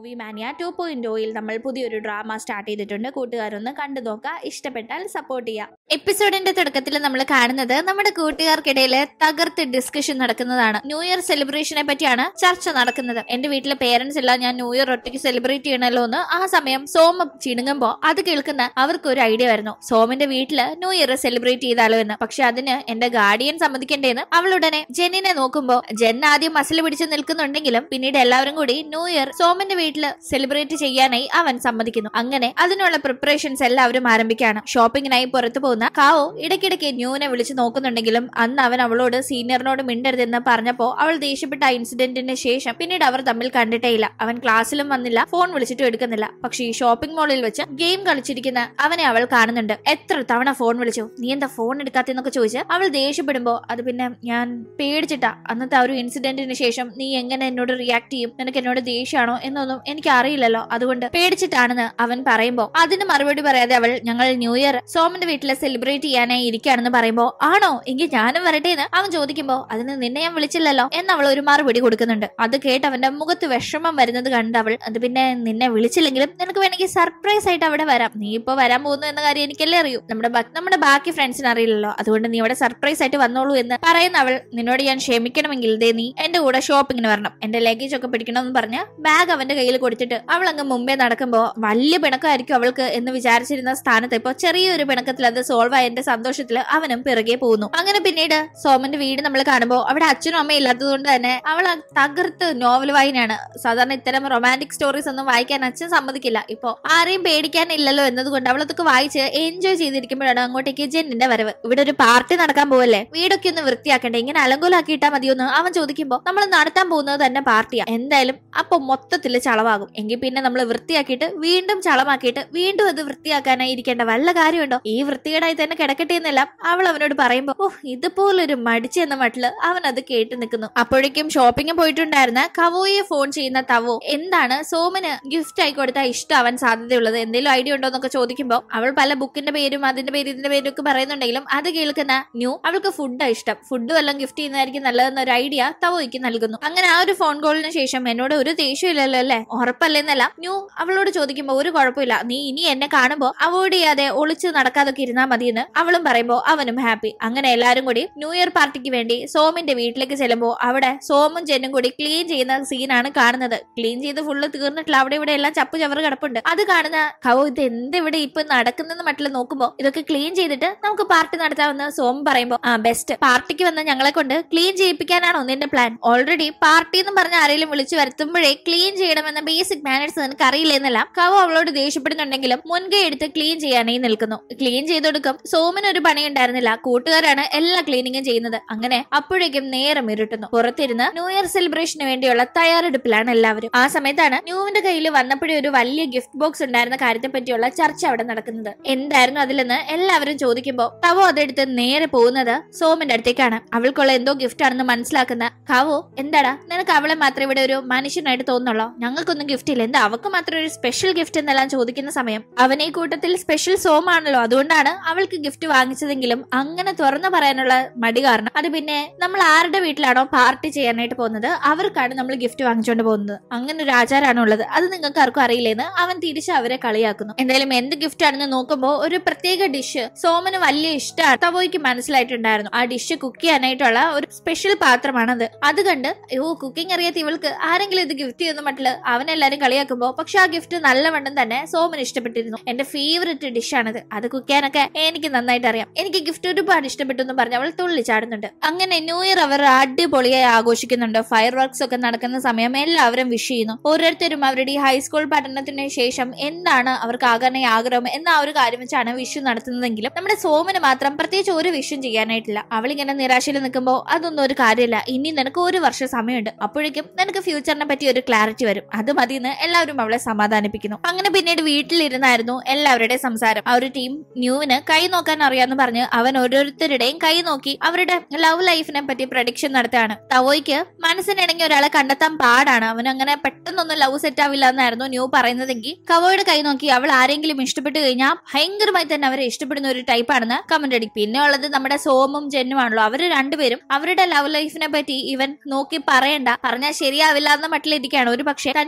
movie mania two point ഓയിൽ നമ്മൾ പുതിയൊരു ഡ്രാമ സ്റ്റാർട്ട് ചെയ്തിട്ടുണ്ട് കൂട്ടുകാരൊന്ന് കണ്ടു നോക്കുക ഇഷ്ടപ്പെട്ടാൽ സപ്പോർട്ട് ചെയ്യുക എപ്പിസോഡിന്റെ തുടക്കത്തിൽ നമ്മൾ കാണുന്നത് നമ്മുടെ കൂട്ടുകാർക്കിടയിൽ തകർത്ത് ഡിസ്കഷൻ നടക്കുന്നതാണ് ന്യൂ ഇയർ സെലിബ്രേഷനെ പറ്റിയാണ് ചർച്ച നടക്കുന്നത് എന്റെ വീട്ടിലെ പേരൻസ് എല്ലാം ഞാൻ ന്യൂ ഇയർ ഒറ്റയ്ക്ക് സെലിബ്രേറ്റ് ചെയ്യണമല്ലോ എന്ന് ആ സമയം സോമ ചിണുങ്ങുമ്പോ അത് കേൾക്കുന്ന അവർക്ക് ഒരു ഐഡിയ വരുന്നു സോമിന്റെ വീട്ടില് ന്യൂ ഇയർ സെലിബ്രേറ്റ് ചെയ്താലോ എന്ന് പക്ഷെ അതിന് എന്റെ ഗാർഡിയൻ സമ്മതിക്കണ്ടേന്ന് അവളുടനെ ജെന്നിനെ നോക്കുമ്പോ ജെൻ ആദ്യം മസിൽ പിടിച്ച് നിൽക്കുന്നുണ്ടെങ്കിലും പിന്നീട് എല്ലാവരും കൂടി ന്യൂ ഇയർ സോമന്റെ വീട്ടില് സെലിബ്രേറ്റ് ചെയ്യാനായി അവൻ സമ്മതിക്കുന്നു അങ്ങനെ അതിനുള്ള പ്രിപ്പറേഷൻസ് എല്ലാവരും ആരംഭിക്കുകയാണ് ഷോപ്പിങ്ങിനായി പുറത്തു പോകുന്ന കാവോ ഇടയ്ക്കിടയ്ക്ക് ന്യൂനെ വിളിച്ച് നോക്കുന്നുണ്ടെങ്കിലും അന്ന് അവൻ അവളോട് സീനിയറിനോട് മിണ്ടരുതെന്ന് പറഞ്ഞപ്പോ അവൾ ദേഷ്യപ്പെട്ട ആ ഇൻസിഡന്റിന് ശേഷം പിന്നീട് അവർ തമ്മിൽ കണ്ടിട്ടേയില്ല അവൻ ക്ലാസ്സിലും വന്നില്ല ഫോൺ വിളിച്ചിട്ടും എടുക്കുന്നില്ല പക്ഷെ ഈ ഷോപ്പിംഗ് മാളിൽ വെച്ച് ഗെയിം കളിച്ചിരിക്കുന്ന അവനെ അവൾ കാണുന്നുണ്ട് എത്ര തവണ ഫോൺ വിളിച്ചു നീ എന്താ ഫോൺ എടുക്കാത്തെന്നൊക്കെ ചോദിച്ച് അവൾ ദേഷ്യപ്പെടുമ്പോ അത് പിന്നെ ഞാൻ പേടിച്ചിട്ടാ അന്നത്തെ ആ ഒരു ഇൻസിഡന്റിന് ശേഷം നീ എങ്ങനെ എന്നോട് റിയാക്ട് ചെയ്യും നിനക്ക് എന്നോട് ദേഷ്യമാണോ എന്നൊന്നും എനിക്ക് അറിയില്ലല്ലോ അതുകൊണ്ട് പേടിച്ചിട്ടാണെന്ന് അവൻ പറയുമ്പോ അതിന് മറുപടി പറയാതെ അവൾ ഞങ്ങൾ ന്യൂ ഇയർ സോമന്റെ വീട്ടിൽ സെലിബ്രേറ്റ് ചെയ്യാനായി ഇരിക്കുകയാണെന്ന് പറയുമ്പോ ആണോ എങ്കിൽ ഞാനും വരട്ടെ എന്ന് അവൻ ചോദിക്കുമ്പോ അതിന് നിന്നെ ഞാൻ വിളിച്ചില്ലല്ലോ എന്ന് അവൾ ഒരു മറുപടി കൊടുക്കുന്നുണ്ട് അത് കേട്ട് അവന്റെ മുഖത്ത് വിഷമം വരുന്നത് കണ്ട് അവൾ അത് പിന്നെ നിന്നെ വിളിച്ചില്ലെങ്കിലും നിനക്ക് വേണമെങ്കിൽ സർപ്രൈസ് ആയിട്ട് അവിടെ വരാം നീ ഇപ്പൊ വരാൻ പോകുന്നു എന്ന കാര്യം എനിക്കല്ലേ അറിയൂ നമ്മുടെ ബാ- നമ്മുടെ ബാക്കി ഫ്രണ്ട്സിന് അറിയില്ലല്ലോ അതുകൊണ്ട് നീ ഇവിടെ സർപ്രൈസ് ആയിട്ട് വന്നോളൂ എന്ന് പറയുന്ന അവൾ നിന്നോട് ഞാൻ ക്ഷമിക്കണമെങ്കിൽ ദേ നീ എന്റെ കൂടെ ഷോപ്പിങ്ങിന് വരണം എന്റെ ലഗേജ് ഒക്കെ പിടിക്കണമെന്ന് പറഞ്ഞ് ബാഗ് അവന്റെ കയ്യിൽ കൊടുത്തിട്ട് അവൾ അങ്ങ് മുമ്പേ നടക്കുമ്പോ വലിയ പിണക്കമായിരിക്കും അവൾക്ക് എന്ന് വിചാരിച്ചിരുന്ന സ്ഥാനത്ത് ഇപ്പൊ ചെറിയൊരു പിണക്കത്തിൽ അത് സോൾവ് ആയതിന്റെ സന്തോഷത്തിൽ അവനും പിറകെ പോകുന്നു അങ്ങനെ പിന്നീട് സോമന്റെ വീട് നമ്മൾ കാണുമ്പോൾ അവിടെ അച്ഛനും അമ്മയും ഇല്ലാത്തത് കൊണ്ട് തന്നെ അവൾ ആ തകർത്ത് നോവൽ വായനയാണ് സാധാരണ ഇത്തരം റൊമാൻറ്റിക് സ്റ്റോറീസ് ഒന്നും വായിക്കാൻ അച്ഛൻ സമ്മതിക്കില്ല ഇപ്പോ ആരെയും പേടിക്കാനില്ലല്ലോ എന്നതുകൊണ്ട് അവൾ അതൊക്കെ വായിച്ച് എൻജോയ് ചെയ്തിരിക്കുമ്പോഴാണ് അങ്ങോട്ടേക്ക് ജെന്നിന്റെ വരവ് ഇവിടെ ഒരു പാർട്ടി നടക്കാൻ പോവല്ലേ വീടൊക്കെ ഒന്ന് വൃത്തിയാക്കണ്ടേ ഇങ്ങനെ അലങ്കോലാക്കിയിട്ടാ മതിയൊന്ന് അവൻ ചോദിക്കുമ്പോ നമ്മൾ നടത്താൻ പോകുന്നത് തന്നെ പാർട്ടിയാ എന്തായാലും അപ്പൊ മൊത്തത്തിൽ ചളവാകും എങ്കിൽ പിന്നെ നമ്മൾ വൃത്തിയാക്കിയിട്ട് വീണ്ടും ചളമാക്കിയിട്ട് വീണ്ടും അത് വൃത്തിയാക്കാനായി ഇരിക്കേണ്ട വല്ല കാര്യമുണ്ടോ ഈ വൃത്തികേടായി തന്നെ കിടക്കട്ടെ എന്നെല്ലാം അവൾ അവനോട് പറയുമ്പോ ഓ ഇതുപോലൊരു മടിച്ച് എന്ന മട്ടില് അവൻ അത് കേട്ട് നിൽക്കുന്നു അപ്പോഴേക്കും ഷോപ്പിംഗ് പോയിട്ടുണ്ടായിരുന്ന കവോയെ ഫോൺ ചെയ്യുന്ന തവോ എന്താണ് സോമന് ഗിഫ്റ്റ് ആയി കൊടുത്താൽ ഇഷ്ടമാവാൻ സാധ്യതയുള്ളത് എന്തെങ്കിലും ഐഡിയ ഉണ്ടോ എന്നൊക്കെ ചോദിക്കുമ്പോൾ അവൾ പല ബുക്കിന്റെ പേരും അതിന്റെ പേര് ഇതിന്റെ പേരും ഒക്കെ പറയുന്നുണ്ടെങ്കിലും അത് കേൾക്കുന്ന ന്യൂ അവൾക്ക് ഫുഡാണ് ഇഷ്ടം ഫുഡ് വല്ലതും ഗിഫ്റ്റ് ചെയ്യുന്നതായിരിക്കും നല്ലതെന്ന ഒരു ഐഡിയ തവോയ്ക്ക് നൽകുന്നു അങ്ങനെ ആ ഒരു ഫോൺ കോളിന് ശേഷം എന്നോട് ഒരു ദേഷ്യമില്ലല്ലോ അല്ലേ ഉറപ്പല്ലേന്നല്ല ന്യൂ അവളോട് ചോദിക്കുമ്പോൾ ഒരു കുഴപ്പമില്ല നീ ഇനി എന്നെ കാണുമ്പോൾ അവോയ്ഡ് ചെയ്യാതെ ഒളിച്ച് നടക്കാതൊക്കെ ഇരുന്നാൽ മതിയെന്ന് അവളും പറയുമ്പോൾ അവനും ഹാപ്പി അങ്ങനെ എല്ലാരും കൂടി ന്യൂ ഇയർ പാർട്ടിക്ക് വേണ്ടി സോമിന്റെ വീട്ടിലേക്ക് ചെല്ലുമ്പോൾ അവിടെ സോമും ജെന്നും കൂടി ക്ലീൻ ചെയ്യുന്ന സീനാണ് കാണുന്നത് ക്ലീൻ ചെയ്ത് ഫുള്ള് തീർന്നിട്ടില്ല അവിടെ ഇവിടെ എല്ലാം ചപ്പ് ചവറ് കിടപ്പുണ്ട് അത് കാണുന്ന കവോ ഇത് എന്ത് ഇവിടെ ഇപ്പൊ നടക്കുന്നെന്ന് മട്ടിൽ നോക്കുമ്പോൾ ഇതൊക്കെ ക്ലീൻ ചെയ്തിട്ട് നമുക്ക് പാർട്ടി നടത്താമെന്ന് സോം പറയുമ്പോൾ ആ ബെസ്റ്റ് പാർട്ടിക്ക് വന്ന ഞങ്ങളെ കൊണ്ട് ക്ലീൻ ചെയ്യിപ്പിക്കാനാണോ നിന്റെ പ്ലാൻ ഓൾറെഡി പാർട്ടി എന്ന് പറഞ്ഞ ആരെങ്കിലും വിളിച്ചു വരുത്തുമ്പോഴേ ക്ലീൻ ചെയ്യണമെന്ന ബേസിക് മാനേഴ്സ് നിനക്ക് അറിയില്ല എന്നല്ല കവോ അവളോട് ദേഷ്യപ്പെടുന്നുണ്ടെങ്കിലും മുൻകൈ എടുത്ത് ക്ലീൻ ചെയ്യാനായി നിൽക്കുന്നു ക്ലീൻ ചെയ്തൊടുക്കും സോമിന് ഒരു പണി ഉണ്ടായിരുന്നില്ല കൂട്ടുകാരാണ് എല്ലാ ക്ലീനിങ്ങും ചെയ്യുന്നത് അങ്ങനെ അപ്പോഴേക്കും നേരം ഇരുട്ടുന്നു പുറത്തിരുന്ന് ന്യൂ ഇയർ സെലിബ്രേഷന് വേണ്ടിയുള്ള തയ്യാറെടുപ്പിലാണ് എല്ലാവരും ആ സമയത്താണ് ന്യൂവിന്റെ കയ്യിൽ വന്നപ്പോഴേ ഒരു വലിയ ഗിഫ്റ്റ് ബോക്സ് ഉണ്ടായിരുന്ന കാര്യത്തെ പറ്റിയുള്ള ചർച്ച അവിടെ നടക്കുന്നത് എന്തായിരുന്നു അതിലെന്ന് എല്ലാവരും ചോദിക്കുമ്പോൾ കവോ അതെടുത്ത് നേരെ പോകുന്നത് സോമിന്റെ അടുത്തേക്കാണ് അവൾക്കുള്ള എന്തോ ഗിഫ്റ്റ് ആണെന്ന് മനസ്സിലാക്കുന്ന കവോ എന്താടാ നിനക്ക് അവളെ മാത്രമേ ഇവിടെ ഒരു മനുഷ്യനായിട്ട് തോന്നുള്ളൂ ഞങ്ങൾക്കൊന്നും ഗിഫ്റ്റ് ഇല്ല എന്താ അവൾക്ക് മാത്രം ഒരു സ്പെഷ്യൽ ഗിഫ്റ്റ് എന്നെല്ലാം ചോദിക്കുന്ന സമയം അവൻ ഈ കൂട്ടത്തിൽ സ്പെഷ്യൽ സോമാണല്ലോ അതുകൊണ്ടാണ് അവൾക്ക് ഗിഫ്റ്റ് വാങ്ങിച്ചതെങ്കിലും അങ്ങനെ തുറന്നു പറയാനുള്ള മടി കാരണം അത് പിന്നെ നമ്മൾ ആരുടെ വീട്ടിലാണോ പാർട്ടി ചെയ്യാനായിട്ട് പോകുന്നത് അവർക്കാണ് നമ്മൾ ഗിഫ്റ്റ് വാങ്ങിച്ചുകൊണ്ട് പോകുന്നത് അങ്ങനെ ഒരു ആചാരമാണ് ഉള്ളത് അത് നിങ്ങൾക്ക് ആർക്കും അറിയില്ലെന്ന് അവൻ തിരിച്ച് അവരെ കളിയാക്കുന്നു എന്തായാലും എന്ത് ഗിഫ്റ്റ് ആണെന്ന് നോക്കുമ്പോൾ ഒരു പ്രത്യേക ഡിഷ് സോമന് വലിയ ഇഷ്ടമാണ് തവോയ്ക്ക് മനസ്സിലായിട്ടുണ്ടായിരുന്നു ആ ഡിഷ് കുക്ക് ചെയ്യാനായിട്ടുള്ള ഒരു സ്പെഷ്യൽ പാത്രമാണത് അത് കണ്ട് ഓ കുക്കിംഗ് അറിയാത്ത ഇവൾക്ക് ആരെങ്കിലും ഇത് ഗിഫ്റ്റ് ചെയ്യുന്ന മട്ടില് അവനെല്ലാരും കളിയാക്കുമ്പോ പക്ഷെ ആ ഗിഫ്റ്റ് നല്ലവണ്ണം തന്നെ സോമന് ഇഷ്ടപ്പെട്ടിരുന്നു എന്റെ ഫേവററ്റ് ഡിഷാണിത് അത് കുക്ക് ചെയ്യാനൊക്കെ എനിക്ക് നന്നായിട്ട് അറിയാം എനിക്ക് ഗിഫ്റ്റ് ഒരുപാട് ഇഷ്ടപ്പെട്ടു എന്ന് പറഞ്ഞ് അവൾ തുള്ളി ചാടുന്നുണ്ട് അങ്ങനെ ന്യൂ ഇയർ അവർ അടിപൊളിയായി ആഘോഷിക്കുന്നുണ്ട് ഫയർ വർക്ക്സ് ഒക്കെ നടക്കുന്ന സമയം എല്ലാവരും വിഷ് ചെയ്യുന്നു ഓരോരുത്തരും അവരുടെ ഈ ഹൈസ്കൂൾ പഠനത്തിന് ശേഷം എന്താണ് അവർക്ക് ആകാനായി ആഗ്രഹം എന്ന ആ ഒരു കാര്യം വെച്ചാണ് വിഷു നടത്തുന്നതെങ്കിലും നമ്മുടെ സോമന് മാത്രം പ്രത്യേകിച്ച് ഒരു വിഷും ചെയ്യാനായിട്ടില്ല അവളിങ്ങനെ നിരാശയിൽ നിൽക്കുമ്പോൾ അതൊന്നും ഒരു കാര്യമില്ല ഇനി നിനക്ക് ഒരു വർഷം സമയമുണ്ട് അപ്പോഴേക്കും നിനക്ക് ഫ്യൂച്ചറിനെ പറ്റി ഒരു ക്ലാരിറ്റി വരും അത് മതിയെന്ന് എല്ലാവരും അവളെ സമാധാനിപ്പിക്കുന്നു അങ്ങനെ പിന്നീട് വീട്ടിലിരുന്നായിരുന്നു എല്ലാവരുടെയും സംസാരം ആ ഒരു ടീം ന്യൂവിന് കൈ നോക്കാൻ അറിയാന്ന് പറഞ്ഞ് അവൻ ഓരോരുത്തരുടെയും കൈ നോക്കി അവരുടെ ലവ് ലൈഫിനെ പറ്റി പ്രഡിക്ഷൻ നടത്തുകയാണ് തവോയ്ക്ക് മനസ്സിനിണങ്ങി ഒരാളെ കണ്ടെത്താൻ പാടാണ് അവൻ അങ്ങനെ പെട്ടെന്നൊന്നും ലവ് സെറ്റ് ആവില്ല എന്നായിരുന്നു ന്യൂ പറയുന്നതെങ്കിൽ കവോയുടെ കൈ നോക്കി അവൾ ആരെങ്കിലും ഇഷ്ടപ്പെട്ടു കഴിഞ്ഞാൽ ഭയങ്കരമായി തന്നെ അവരെ ഇഷ്ടപ്പെടുന്ന ഒരു ടൈപ്പാണെന്ന് കമന്റ് അടിക്കും പിന്നെ ഉള്ളത് നമ്മുടെ സോമും ജെന്നുമാണല്ലോ അവര് രണ്ടുപേരും അവരുടെ ലവ് ലൈഫിനെ പറ്റി ഇവൻ നോക്കി പറയണ്ട പറഞ്ഞാൽ ശരിയാവില്ല എന്ന മട്ടിലിരിക്കുകയാണ് ഒരു പക്ഷേ തനിക്ക്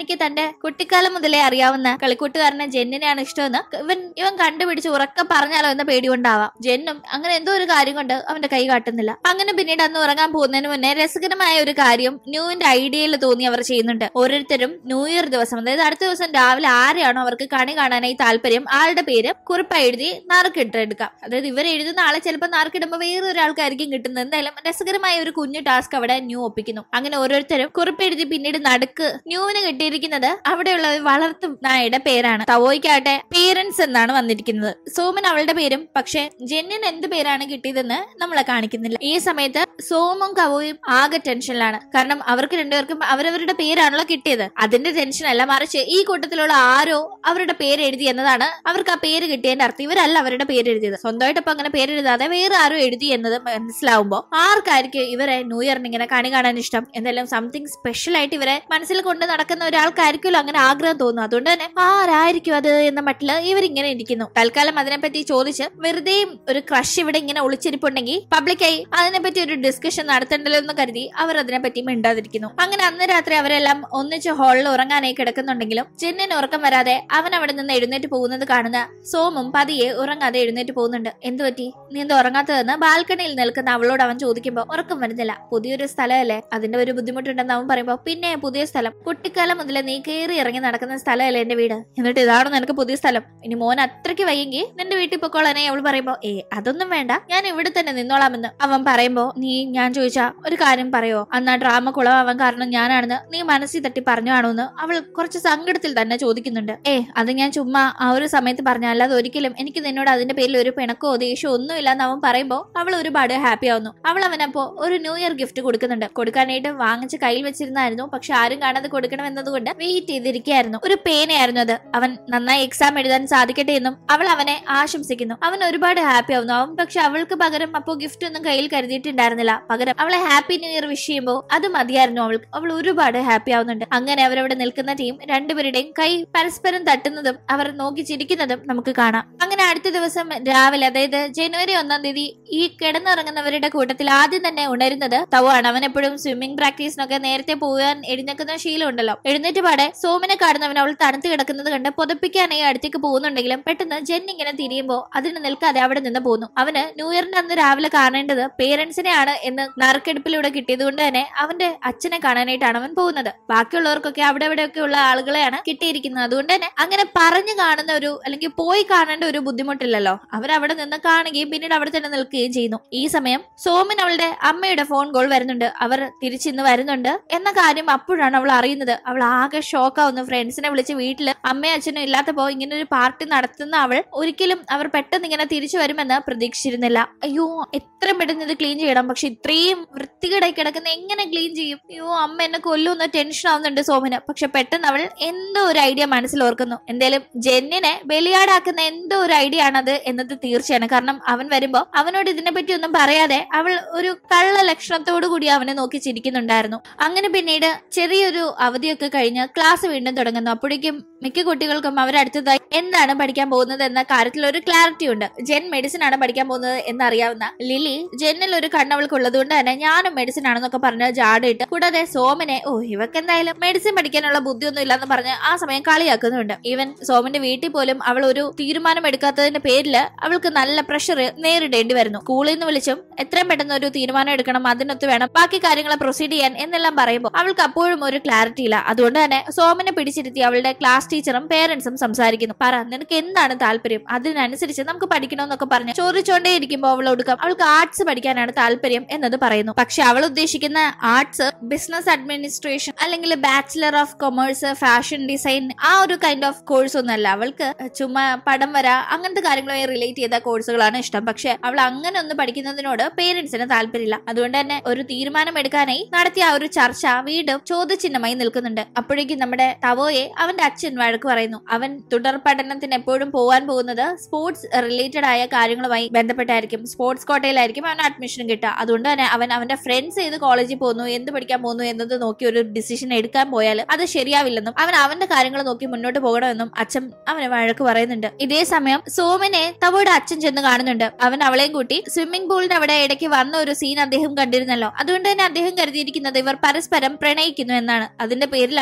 തനിക്ക് തന്റെ കുട്ടിക്കാലം മുതലേ അറിയാവുന്ന കളിക്കൂട്ടുകാരനെ ജെന്നിനെയാണ് ഇഷ്ടമെന്ന് ഇവൻ ഇവൻ കണ്ടുപിടിച്ച് ഉറക്കം പറഞ്ഞാലോ എന്ന പേടി കൊണ്ടാവാം ജെന്നും അങ്ങനെ എന്തോ ഒരു കാര്യം കൊണ്ട് അവന്റെ കൈ കാട്ടുന്നില്ല അങ്ങനെ പിന്നീട് അന്ന് ഉറങ്ങാൻ പോകുന്നതിന് മുന്നേ രസകരമായ ഒരു കാര്യം ന്യൂവിന്റെ ഐഡിയയിൽ തോന്നി അവർ ചെയ്യുന്നുണ്ട് ഓരോരുത്തരും ന്യൂ ഇയർ ദിവസം അതായത് അടുത്ത ദിവസം രാവിലെ ആരെയാണോ അവർക്ക് കണി കാണാനായി താല്പര്യം ആളുടെ പേര് കുറിപ്പ് എഴുതി നറുക്കിട്ടെടുക്കാം അതായത് ഇവർ എഴുതുന്ന ആളെ ചിലപ്പോൾ നറുക്കിടുമ്പോൾ വേറെ ഒരാൾക്കായിരിക്കും കിട്ടുന്നത് എന്തായാലും രസകരമായ ഒരു കുഞ്ഞു ടാസ്ക് അവിടെ ന്യൂ ഒപ്പിക്കുന്നു അങ്ങനെ ഓരോരുത്തരും കുറിപ്പ് എഴുതി പിന്നീട് നടുക്ക് ന്യൂവിന് കിട്ടിയിരിക്കുന്നത് അവിടെയുള്ള ഒരു വളർത്തു നായയുടെ പേരാണ് തവോയ്ക്കാട്ടെ പേരൻസ് എന്നാണ് വന്നിരിക്കുന്നത് സോമൻ അവളുടെ പേരും പക്ഷെ ജെന്നിന് എന്ത് പേരാണ് കിട്ടിയതെന്ന് നമ്മളെ കാണിക്കുന്നില്ല ഈ സമയത്ത് സോമും കവോയും ആകെ ടെൻഷനിലാണ് കാരണം അവർക്ക് രണ്ടുപേർക്കും അവരവരുടെ പേരാണല്ലോ കിട്ടിയത് അതിന്റെ ടെൻഷൻ അല്ല മറിച്ച് ഈ കൂട്ടത്തിലുള്ള ആരോ അവരുടെ പേര് എഴുതി എന്നതാണ് അവർക്ക് ആ പേര് കിട്ടിയതിന്റെ അർത്ഥം ഇവരല്ല അവരുടെ പേര് എഴുതിയത് സ്വന്തമായിട്ട് ഇപ്പൊ അങ്ങനെ പേര് എഴുതാതെ വേറെ ആരോ എഴുതി എന്നത് മനസ്സിലാവുമ്പോ ആർക്കായിരിക്കും ഇവരെ ന്യൂ ഇയറിന് ഇങ്ങനെ കണി കാണാൻ ഇഷ്ടം എന്തെല്ലാം സംതിങ് സ്പെഷ്യൽ ആയിട്ട് ഇവരെ മനസ്സിൽ കൊണ്ട് നടക്കുന്ന ഒരാൾക്കായിരിക്കുമല്ലോ അങ്ങനെ ആഗ്രഹം തോന്നുന്നു അതുകൊണ്ട് തന്നെ ആരായിരിക്കും അത് എന്ന മട്ടില് ഇവരിങ്ങനെ ഇരിക്കുന്നു തൽക്കാലം അതിനെപ്പറ്റി ചോദിച്ച് വെറുതെ ഒരു ക്രഷ് ഇവിടെ ഇങ്ങനെ ഒളിച്ചിരിപ്പുണ്ടെങ്കിൽ പബ്ലിക്കായി അതിനെപ്പറ്റി ഒരു ഡിസ്കഷൻ നടത്തണ്ടല്ലോ എന്ന് കരുതി അവർ അതിനെപ്പറ്റി മിണ്ടാതിരിക്കുന്നു അങ്ങനെ അന്ന് രാത്രി അവരെല്ലാം ഒന്നിച്ച് ഹാളിൽ ഉറങ്ങാനായി കിടക്കുന്നുണ്ടെങ്കിലും ജെന്നിന് ഉറക്കം വരാതെ അവൻ അവിടെ നിന്ന് എഴുന്നേറ്റ് പോകുന്നത് കാണുന്ന സോമും പതിയെ ഉറങ്ങാതെ എഴുന്നേറ്റ് പോകുന്നുണ്ട് എന്തു പറ്റി നീ എന്താ ഉറങ്ങാത്തതെന്ന് ബാൽക്കണിയിൽ നിൽക്കുന്ന അവളോട് അവൻ ചോദിക്കുമ്പോൾ ഉറക്കം വരുന്നില്ല പുതിയൊരു സ്ഥലമല്ലേ അതിന്റെ ഒരു ബുദ്ധിമുട്ടുണ്ടെന്ന് അവൻ പറയുമ്പോൾ പിന്നെ പുതിയ സ്ഥലം കുട്ടിക്കാലം മുതലേ നീ കയറി ഇറങ്ങി നടക്കുന്ന സ്ഥലമല്ലേ എന്റെ വീട് എന്നിട്ട് ഇതാണോ നിനക്ക് പുതിയ സ്ഥലം ഇനി മോൻ അത്രയ്ക്ക് വയ്യെങ്കിൽ നിന്റെ വീട്ടിൽ പൊക്കോളാനെ അവൾ പറയുമ്പോ ഏ അതൊന്നും വേണ്ട ഞാൻ ഇവിടെ തന്നെ നിന്നോളാമെന്ന് അവൻ പറയുമ്പോ നീ ഞാൻ ചോദിച്ചാ ഒരു കാര്യം പറയോ അന്ന് ആ ഡ്രാമ കുളമാവാൻ കാരണം ഞാനാണെന്ന് നീ മനസ്സിൽ തട്ടി പറഞ്ഞാണോന്ന് അവൾ കുറച്ച് സങ്കടത്തിൽ തന്നെ ചോദിക്കുന്നുണ്ട് ഏ അത് ഞാൻ ചുമ്മാ ആ ഒരു സമയത്ത് പറഞ്ഞ അല്ലാതെ ഒരിക്കലും എനിക്ക് നിന്നോട് അതിന്റെ പേരിൽ ഒരു പിണക്കോ ദേഷ്യമോ ഒന്നുമില്ല എന്ന് അവൻ പറയുമ്പോ അവൾ ഒരുപാട് ഹാപ്പി ആവുന്നു അവൾ അവനപ്പോ ഒരു ന്യൂ ഇയർ ഗിഫ്റ്റ് കൊടുക്കുന്നുണ്ട് കൊടുക്കാനായിട്ട് വാങ്ങിച്ച് കയ്യിൽ വെച്ചിരുന്നായിരുന്നു പക്ഷെ ആരും കാണാതെ കൊടുക്കണം എന്നതുകൊണ്ട് വെയിറ്റ് ചെയ്തിരിക്കുകയായിരുന്നു ഒരു പേനയായിരുന്നു അത് അവൻ നന്നായി എക്സാം എഴുതാൻ സാധിക്കട്ടെ എന്നും അവൾ അവനെ ആശംസിക്കുന്നു അവൻ ഒരുപാട് ഹാപ്പി ആവുന്നു അവൻ പക്ഷെ അവൾക്ക് പകരം അപ്പോ ഗിഫ്റ്റ് ഒന്നും കയ്യിൽ കരുതിയിട്ടുണ്ടായിരുന്നില്ല പകരം അവളെ ഹാപ്പി ന്യൂ ഇയർ വിഷ് ചെയ്യുമ്പോൾ അത് മതിയായിരുന്നു അവൾക്ക് അവൾ ഒരുപാട് ഹാപ്പി ആവുന്നുണ്ട് അങ്ങനെ അവരവിടെ നിൽക്കുന്ന ടീം രണ്ടുപേരുടെയും കൈ പരസ്പരം തട്ടുന്നതും അവർ നോക്കി ചിരിക്കുന്നതും നമുക്ക് കാണാം അങ്ങനെ അടുത്ത ദിവസം രാവിലെ അതായത് ജനുവരി ഒന്നാം തീയതി ഈ കിടന്നുറങ്ങുന്നവരുടെ കൂട്ടത്തിൽ ആദ്യം തന്നെ ഉണരുന്നത് തവാണ് അവൻ എപ്പോഴും സ്വിമ്മിംഗ് പ്രാക്ടീസിനൊക്കെ നേരത്തെ പോകാൻ എഴുന്നേക്കുന്ന ശീലം ഉണ്ടല്ലോ എഴുന്നേറ്റ് പാടെ സോമിനെ കാണുന്നവൻ അവൾ തണുത്ത് കിടക്കുന്നത് കണ്ട് പുതപ്പിക്കാനായി അടുത്തേക്ക് പോകുന്നുണ്ടെങ്കിലും പെട്ടെന്ന് ജെൻ ഇങ്ങനെ തിരിയുമ്പോൾ അതിന് നിൽക്കാതെ അവിടെ നിന്ന് പോകുന്നു അവന് ന്യൂ ഇയറിന്റെ അന്ന് രാവിലെ കാണേണ്ടത് പേരൻസിനെയാണ് എന്ന് നറുക്കെടുപ്പിലൂടെ കിട്ടിയത് കൊണ്ട് തന്നെ അവന്റെ അച്ഛനെ കാണാനായിട്ടാണ് അവൻ പോകുന്നത് ബാക്കിയുള്ളവർക്കൊക്കെ അവിടെ ഇവിടെയൊക്കെ ഉള്ള ആളുകളെയാണ് കിട്ടിയിരിക്കുന്നത് അതുകൊണ്ട് തന്നെ അങ്ങനെ പറഞ്ഞു കാണുന്ന ഒരു അല്ലെങ്കിൽ പോയി കാണേണ്ട ഒരു ബുദ്ധിമുട്ടില്ലല്ലോ അവരവിടെ നിന്ന് കാണുകയും പിന്നീട് അവിടെ തന്നെ നിൽക്കുകയും ചെയ്യുന്നു ഈ സമയം സോമിൻ അവളുടെ അമ്മയുടെ ഫോൺ കോൾ വരുന്നുണ്ട് അവർ തിരിച്ചിന്ന് വരുന്നുണ്ട് എന്ന കാര്യം അപ്പോഴാണ് അവൾ അറിയുന്നത് അവൾ ആകെ ഷോക്കാവുന്നു ഫ്രണ്ട്സിനെ വിളിച്ച് വീട്ടില് അമ്മയും അച്ഛനും ഇല്ലാത്തപ്പോ ഇങ്ങനെ ഒരു പാർട്ടി നടത്തുന്ന അവൾ ഒരിക്കലും അവർ പെട്ടെന്ന് ഇങ്ങനെ തിരിച്ചു വരുമെന്ന് പ്രതീക്ഷിച്ചിരുന്നില്ല അയ്യോ എത്രയും പെട്ടെന്ന് ഇത് ക്ലീൻ ചെയ്യണം പക്ഷെ ഇത്രയും വൃത്തികേടായി കിടക്കുന്ന എങ്ങനെ ക്ലീൻ ചെയ്യും അയ്യോ അമ്മ എന്നെ കൊല്ലുന്ന ടെൻഷൻ ആവുന്നുണ്ട് സോമിന് പക്ഷെ പെട്ടെന്ന് അവൾ എന്തോ ഒരു ഐഡിയ മനസ്സിൽ ഓർക്കുന്നു എന്തായാലും ജെന്നിനെ ബലിയാടാക്കുന്ന എന്തോ ഒരു ഐഡിയ ആണത് എന്നത് തീർച്ചയാണ് കാരണം അവൻ വരുമ്പോ അവനോട് ഇതിനെപ്പറ്റി ഒന്നും പറയാതെ അവൾ ഒരു കള്ള ലക്ഷണത്തോടു കൂടി അവനെ നോക്കി ചിരിക്കുന്നുണ്ടായിരുന്നു അങ്ങനെ പിന്നീട് ചെറിയൊരു അവധിയൊക്കെ കഴിഞ്ഞ് ക്ലാസ് വീണ്ടും തുടങ്ങുന്നു അപ്പോഴേക്കും മിക്ക കുട്ടികൾക്കും അവരടുത്തതായി എന്താണ് പഠിക്കാൻ പോകുന്നത് എന്ന കാര്യത്തിൽ ഒരു ക്ലാരിറ്റി ഉണ്ട് ജെൻ മെഡിസിൻ ആണ് പഠിക്കാൻ പോകുന്നത് എന്നറിയാവുന്ന ലിലി ജെന്നിൽ ഒരു കണ്ണവൾക്ക് ഉള്ളതുകൊണ്ട് തന്നെ ഞാനും മെഡിസിൻ ആണെന്നൊക്കെ പറഞ്ഞ് ജാടിയിട്ട് കൂടാതെ സോമനെ ഓ ഇവക്ക് എന്തായാലും മെഡിസിൻ പഠിക്കാനുള്ള ബുദ്ധിയൊന്നും ഇല്ലെന്ന് പറഞ്ഞ് ആ സമയം കളിയാക്കുന്നുണ്ട് ഈവൻ സോമന്റെ വീട്ടിൽ പോലും അവൾ ഒരു തീരുമാനം എടുക്കാത്തതിന്റെ പേരിൽ അവൾക്ക് നല്ല പ്രഷർ നേരിടേണ്ടി വരുന്നു സ്കൂളിൽ നിന്ന് വിളിച്ചും എത്രയും പെട്ടെന്ന് ഒരു തീരുമാനം എടുക്കണം അതിനൊത്ത് വേണം ബാക്കി കാര്യങ്ങളെ പ്രൊസീഡ് ചെയ്യാൻ എന്നെല്ലാം പറയുമ്പോൾ അവൾക്ക് അപ്പോഴും ഒരു ക്ലാരിറ്റി ഇല്ല അതുകൊണ്ട് തന്നെ സോമനെ പിടിച്ചിരുത്തി അവളുടെ ക്ലാസ് ടീച്ചറും പേരൻസും സംസാരിക്കുന്നു പറ നിനക്ക് എന്താണ് താല്പര്യം അതിനനുസരിച്ച് നമുക്ക് പഠിക്കണമെന്നൊക്കെ പറഞ്ഞ് ചോദിച്ചോണ്ടേ ഇരിക്കുമ്പോൾ അവൾ ഒടുക്കം അവൾക്ക് ആർട്സ് പഠിക്കാനാണ് താല്പര്യം എന്നത് പറയുന്നു പക്ഷെ അവൾ ഉദ്ദേശിക്കുന്ന ആർട്സ് ബിസിനസ് അഡ്മിനിസ്ട്രേഷൻ അല്ലെങ്കിൽ bachelor of commerce fashion design ആ ഒരു കൈൻഡ് ഓഫ് കോഴ്സ് ഒന്നല്ല അവൾക്ക് ചുമ്മാ പടം വര അങ്ങനത്തെ കാര്യങ്ങളുമായി റിലേറ്റ് ചെയ്ത കോഴ്സുകളാണ് ഇഷ്ടം പക്ഷെ അവൾ അങ്ങനെ ഒന്ന് പഠിക്കുന്നതിനോട് പേരൻസിന് താല്പര്യമില്ല അതുകൊണ്ട് തന്നെ ഒരു തീരുമാനം എടുക്കാനായി നടത്തിയ ആ ഒരു ചർച്ച വീണ്ടും ചോദ്യചിഹ്നമായി നിൽക്കുന്നുണ്ട് അപ്പോഴേക്കും നമ്മുടെ തവോയെ അവന്റെ അച്ഛൻ വഴക്ക് പറയുന്നു അവൻ തുടർ പഠനത്തിന് എപ്പോഴും പോകാൻ പോകുന്നത് സ്പോർട്സ് റിലേറ്റഡ് ആയ കാര്യങ്ങളുമായി ബന്ധപ്പെട്ടായിരിക്കും സ്പോർട്സ് കോട്ടയിലായിരിക്കും അവൻ അഡ്മിഷൻ കിട്ടുക അതുകൊണ്ട് തന്നെ അവൻ അവന്റെ ഫ്രണ്ട്സ് ഏത് കോളേജിൽ പോകുന്നു എന്ത് പഠിക്കാൻ പോകുന്നു എന്നത് നോക്കി ഒരു ഡിസിഷൻ എടുക്കാൻ പോയാൽ അത് ശരിയാവില്ലെന്നും അവൻ അവന്റെ കാര്യങ്ങൾ നോക്കി മുന്നോട്ട് പോകണമെന്നും അച്ഛൻ അവന് വഴക്ക് പറയുന്നുണ്ട് ഇതേ സമയം സോമനെ തവയുടെ അച്ഛൻ ചെന്ന് കാണുന്നുണ്ട് അവൻ അവളെയും കൂട്ടി സ്വിമ്മിംഗ് പൂളിന്റെ അവിടെ ഇടയ്ക്ക് വന്ന ഒരു സീൻ അദ്ദേഹം കണ്ടിരുന്നല്ലോ അതുകൊണ്ട് തന്നെ അദ്ദേഹം കരുതിയിരിക്കുന്നത് ഇവർ പരസ്പരം പ്രണയിക്കുന്നു എന്നാണ് അതിന്റെ പേരിലാണ്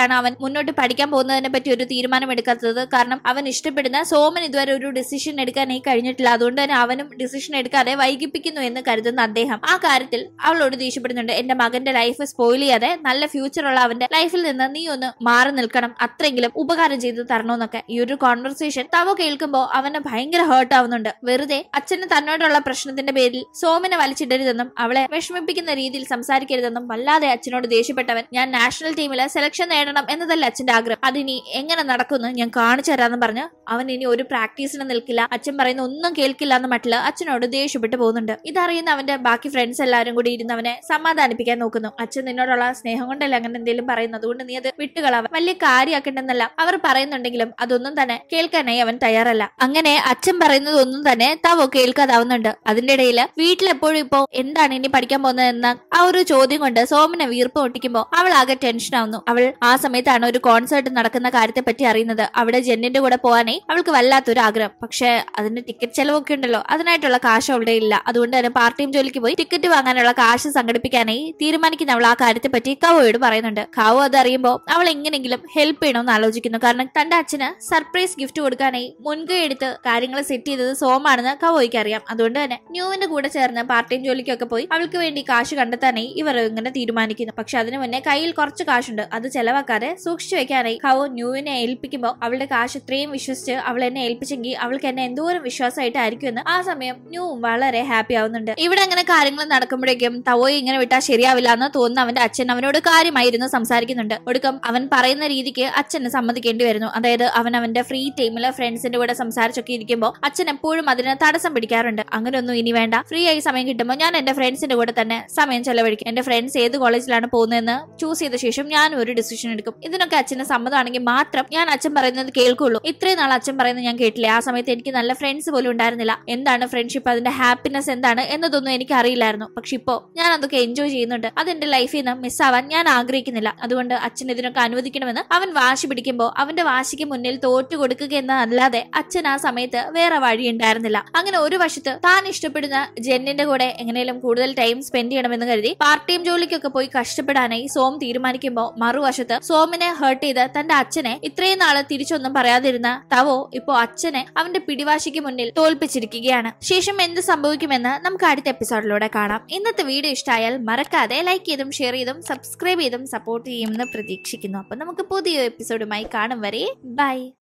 എന്തുകൊണ്ടാണ് അവൻ മുന്നോട്ട് പഠിക്കാൻ പോകുന്നതിനെ പറ്റി ഒരു തീരുമാനം എടുക്കാത്തത് കാരണം അവൻ ഇഷ്ടപ്പെടുന്ന സോമൻ ഇതുവരെ ഒരു ഡിസിഷൻ എടുക്കാനായി കഴിഞ്ഞിട്ടില്ല അതുകൊണ്ട് തന്നെ അവനും ഡിസിഷൻ എടുക്കാതെ വൈകിപ്പിക്കുന്നു എന്ന് കരുതുന്ന അദ്ദേഹം ആ കാര്യത്തിൽ അവളോട് ദേഷ്യപ്പെടുന്നുണ്ട് എന്റെ മകന്റെ ലൈഫ് സ്പോയിൽ ചെയ്യാതെ നല്ല ഫ്യൂച്ചർ ഉള്ള അവന്റെ ലൈഫിൽ നിന്ന് നീ ഒന്ന് മാറി നിൽക്കണം അത്രയെങ്കിലും ഉപകാരം ചെയ്തു തരണമെന്നൊക്കെ ഈ ഒരു കോൺവെർസേഷൻ തവ കേൾക്കുമ്പോൾ അവന് ഭയങ്കര ഹേർട്ട് ആവുന്നുണ്ട് വെറുതെ അച്ഛന് തന്നോടുള്ള പ്രശ്നത്തിന്റെ പേരിൽ സോമിനെ വലിച്ചിടരുതെന്നും അവളെ വിഷമിപ്പിക്കുന്ന രീതിയിൽ സംസാരിക്കരുതെന്നും വല്ലാതെ അച്ഛനോട് ദേഷ്യപ്പെട്ടവൻ ഞാൻ നാഷണൽ ടീമില് സെലക്ഷൻ നേടണം എന്നതല്ല അച്ഛന്റെ ആഗ്രഹം അതിനി എങ്ങനെ നടക്കുന്നു ഞാൻ കാണിച്ചു തരാമെന്ന് പറഞ്ഞ് അവൻ ഇനി ഒരു പ്രാക്ടീസിന് നിൽക്കില്ല അച്ഛൻ പറയുന്ന ഒന്നും കേൾക്കില്ല എന്ന മട്ടില് അച്ഛനോട് ദേഷ്യപ്പെട്ടു പോകുന്നുണ്ട് ഇതറിയുന്ന അവന്റെ ബാക്കി ഫ്രണ്ട്സ് എല്ലാവരും കൂടി ഇരുന്ന് അവനെ സമാധാനിപ്പിക്കാൻ നോക്കുന്നു അച്ഛൻ നിന്നോടുള്ള സ്നേഹം കൊണ്ടല്ല അങ്ങനെ എന്തെങ്കിലും പറയുന്നത് അതുകൊണ്ട് നീ അത് വിട്ടുകളാവ വലിയ കാര്യമാക്കണ്ടെന്നല്ല അവർ പറയുന്നുണ്ടെങ്കിലും അതൊന്നും തന്നെ കേൾക്കാനായി അവൻ തയ്യാറല്ല അങ്ങനെ അച്ഛൻ പറയുന്നത് ഒന്നും തന്നെ തവോ കേൾക്കാതാവുന്നുണ്ട് അതിന്റെ ഇടയിൽ വീട്ടിലെപ്പോഴും ഇപ്പോ എന്താണ് ഇനി പഠിക്കാൻ പോകുന്നത് എന്ന ആ ഒരു ചോദ്യം കൊണ്ട് സോമനെ വീർപ്പ് ഒട്ടിക്കുമ്പോൾ അവൾ ആകെ ടെൻഷൻ ആവുന്നു അവൾ ആ സമയത്താണ് ഒരു കോൺസേർട്ട് നടക്കുന്ന കാര്യത്തെ പറ്റി അറിയുന്നത് അവിടെ ജെന്നിന്റെ കൂടെ പോകാനായി അവൾക്ക് വല്ലാത്തൊരു ആഗ്രഹം പക്ഷെ അതിന്റെ ടിക്കറ്റ് ചെലവൊക്കെ ഉണ്ടല്ലോ അതിനായിട്ടുള്ള കാശ് അവളുടെ ഇല്ല അതുകൊണ്ട് തന്നെ പാർട്ട് ടൈം ജോലിക്ക് പോയി ടിക്കറ്റ് വാങ്ങാനുള്ള കാശ് സംഘടിപ്പിക്കാനായി തീരുമാനിക്കുന്ന അവൾ ആ കാര്യത്തെ പറ്റി കവോയോട് പറയുന്നുണ്ട് കാവോ അത് അറിയുമ്പോൾ അവൾ എങ്ങനെങ്കിലും ഹെൽപ്പ് ചെയ്യണമെന്ന് ആലോചിക്കുന്നു കാരണം തന്റെ അച്ഛന് സർപ്രൈസ് ഗിഫ്റ്റ് കൊടുക്കാനായി മുൻകൈ എടുത്ത് കാര്യങ്ങൾ സെറ്റ് ചെയ്തത് സോമാണെന്ന് കവോയ്ക്ക് അറിയാം അതുകൊണ്ട് തന്നെ ന്യൂവിന്റെ കൂടെ ചേർന്ന് പാർട്ട് ടൈം ജോലിക്കൊക്കെ പോയി അവൾക്ക് വേണ്ടി കാശ് കണ്ടെത്താനായി ഇവർ ഇങ്ങനെ തീരുമാനിക്കുന്നു പക്ഷെ അതിനു മുന്നേ കയ്യിൽ കുറച്ച് കാശുണ്ട് അത് ചെലവാക്കാതെ സൂക്ഷിച്ചു വെക്കാനായി കവോ ന്യൂവിനെ ഏൽപ്പിക്കുമ്പോൾ അവളുടെ കാശ് ഇത്രയും വിശ്വസിച്ച് അവൾ എന്നെ ഏൽപ്പിച്ചെങ്കിൽ അവൾക്ക് എന്നെ എന്തോരം വിശ്വാസമായിട്ടായിരിക്കുമെന്ന് ആ സമയം ന്യൂവും വളരെ ഹാപ്പി ആവുന്നുണ്ട് ഇവിടെ അങ്ങനെ കാര്യങ്ങൾ നടക്കുമ്പോഴേക്കും തവോയി ഇങ്ങനെ വിട്ടാൽ ശരിയാവില്ല എന്ന് തോന്നുന്ന അവന്റെ അച്ഛൻ അവനോട് കാര്യമായിരുന്നു സംസാരിക്കുന്നുണ്ട് ഒടുക്കം അവൻ പറയുന്ന രീതിക്ക് അച്ഛന് സമ്മതിക്കേണ്ടി വരുന്നു അതായത് അവൻ അവന്റെ ഫ്രീ ടൈമില് ഫ്രണ്ട്സിന്റെ കൂടെ സംസാരിച്ചൊക്കെ ഇരിക്കുമ്പോൾ അച്ഛൻ എപ്പോഴും അതിന് തടസ്സം പിടിക്കാറുണ്ട് അങ്ങനെയൊന്നും ഇനി വേണ്ട ഫ്രീ ആയി സമയം കിട്ടുമ്പോൾ ഞാൻ എന്റെ ഫ്രണ്ട്സിന്റെ കൂടെ തന്നെ സമയം ചെലവഴിക്കും എന്റെ ഫ്രണ്ട്സ് ഏത് കോളേജിലാണ് പോകുന്നതെന്ന് ചൂസ് ചെയ്ത ശേഷം ഞാൻ ഒരു ഡിസിഷൻ എടുക്കും ഇതിനൊക്കെ അച്ഛന് സമ്മതമാണെങ്കിൽ മാത്രം ഞാൻ അച്ഛൻ പറയുന്നത് കേൾക്കുള്ളൂ ഇത്രയും നാൾ അച്ഛൻ പറയുന്നത് ഞാൻ കേട്ടില്ല ആ സമയത്ത് എനിക്ക് നല്ല ഫ്രണ്ട്സ് പോലും ഉണ്ടായിരുന്നില്ല എന്താണ് ഫ്രണ്ട്ഷിപ്പ് അതിന്റെ ഹാപ്പിനെസ് എന്താണ് എന്നതൊന്നും എനിക്ക് അറിയില്ലായിരുന്നു പക്ഷെ ഇപ്പോ ഞാൻ അതൊക്കെ എൻജോയ് ചെയ്യുന്നുണ്ട് അതെന്റെ ലൈഫിൽ നിന്ന് മിസ്സാവാൻ ഞാൻ ആഗ്രഹിക്കുന്നില്ല അതുകൊണ്ട് അച്ഛൻ ഇതിനൊക്കെ അനുവദിക്കണമെന്ന് അവൻ വാശി പിടിക്കുമ്പോൾ അവന്റെ വാശിക്ക് മുന്നിൽ തോറ്റു കൊടുക്കുക എന്നല്ലാതെ അച്ഛൻ ആ സമയത്ത് വേറെ വഴി ഉണ്ടായിരുന്നില്ല അങ്ങനെ ഒരു വശത്ത് താൻ ഇഷ്ടപ്പെടുന്ന ജെന്നിന്റെ കൂടെ എങ്ങനെയും കൂടുതൽ ടൈം സ്പെൻഡ് ചെയ്യണമെന്ന് കരുതി പാർട്ട് ടൈം ജോലിക്കൊക്കെ പോയി കഷ്ടപ്പെടാനായി സോം തീരുമാനിക്കുമ്പോൾ മറുവശത്ത് സോമിനെ ഹേർട്ട് ചെയ്ത് തന്റെ അച്ഛനെ ഇത്രയും നാള് തിരിച്ചൊന്നും പറയാതിരുന്ന തവോ ഇപ്പോ അച്ഛനെ അവന്റെ പിടിവാശിക്ക് മുന്നിൽ തോൽപ്പിച്ചിരിക്കുകയാണ് ശേഷം എന്ത് സംഭവിക്കുമെന്ന് നമുക്ക് അടുത്ത എപ്പിസോഡിലൂടെ കാണാം ഇന്നത്തെ വീഡിയോ ഇഷ്ടമായാൽ മറക്കാതെ ലൈക്ക് ചെയ്തും ഷെയർ ചെയ്തും സബ്സ്ക്രൈബ് ചെയ്തും സപ്പോർട്ട് ചെയ്യുമെന്ന് പ്രതീക്ഷിക്കുന്നു അപ്പൊ നമുക്ക് പുതിയ എപ്പിസോഡുമായി കാണും വരെ ബൈ